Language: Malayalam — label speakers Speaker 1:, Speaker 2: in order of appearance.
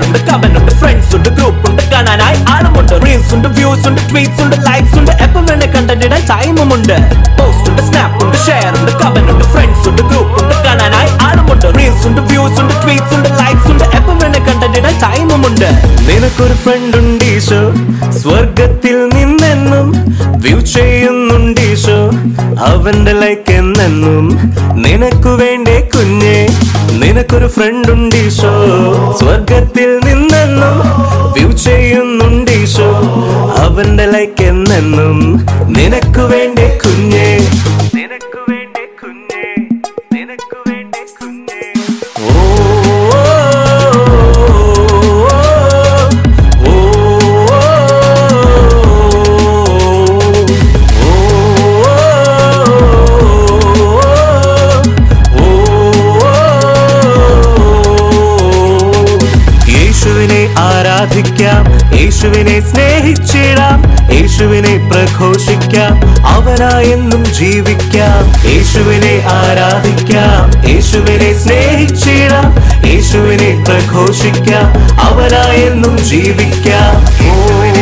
Speaker 1: ഉണ്ട് കമന്റ് ഉണ്ട് ഫ്രണ്ട്സ് ഉണ്ട് ഗ്രൂപ്പ് ഉണ്ട് കാണാനായി ആളുമുണ്ട് റീൽസ് ഉണ്ട് വ്യൂസ് ഉണ്ട് ട്വീറ്റ്സ് ഉണ്ട് ലൈക്സ് ഉണ്ട് എപ്പം വേണേ കണ്ടന്റ് ഇടാൻ ടൈമും ഉണ്ട് പോസ്റ്റ് ഉണ്ട് സ്നാപ്പ് ഉണ്ട് ഷെയർ ഉണ്ട് കമന്റ് ഉണ്ട് ഫ്രണ്ട്സ് ഉണ്ട് ഗ്രൂപ്പ് ഉണ്ട് കാണാനായി ആളുമുണ്ട് റീൽസ് ഉണ്ട് വ്യൂസ് ഉണ്ട് ട്വീറ്റ്സ് ഉണ്ട് ലൈക്സ് ഉണ്ട് എപ്പം വേണേ കണ്ടന്റ് ഇടാൻ ടൈമും ഉണ്ട് നിനക്കൊരു ഫ്രണ്ട് ഉണ്ട് ഈശോ സ്വർഗത്തിൽ നിന്നെന്നും വ്യൂ ചെയ്യുന്നുണ്ട് ഈശോ അവന്റെ ലൈക്ക് എന്നെന്നും നിനക്കു വേണ്ടേ കുഞ്ഞെ നിനക്കൊരു ഫ്രണ്ട് ഉണ്ട് ഈശോ സ്വർഗത്തിൽ നിന്നെന്നും വ്യൂ ചെയ്യുന്നുണ്ട് ഈശോ അവന്റെ ലൈക്ക് എന്നെന്നും നിനക്കു വേണ്ടേ കുഞ്ഞെ നിനക്കു വേണ്ടേ കുഞ്ഞെ നിനക്കു വേണ്ടേ കുഞ്ഞെ ഓ ഓ യേശുവിനെ ആരാധിക്കാം യേശുവിനെ സ്നേഹിച്ചിടാം യേശുവിനെ പ്രഘോഷിക്കാം അവനായെന്നും ജീവിക്കാം യേശുവിനെ ആരാധിക്കാം യേശുവിനെ സ്നേഹിച്ചിടാം യേശുവിനെ പ്രഘോഷിക്കാം അവനായെന്നും ജീവിക്കാം യേശുവിനെ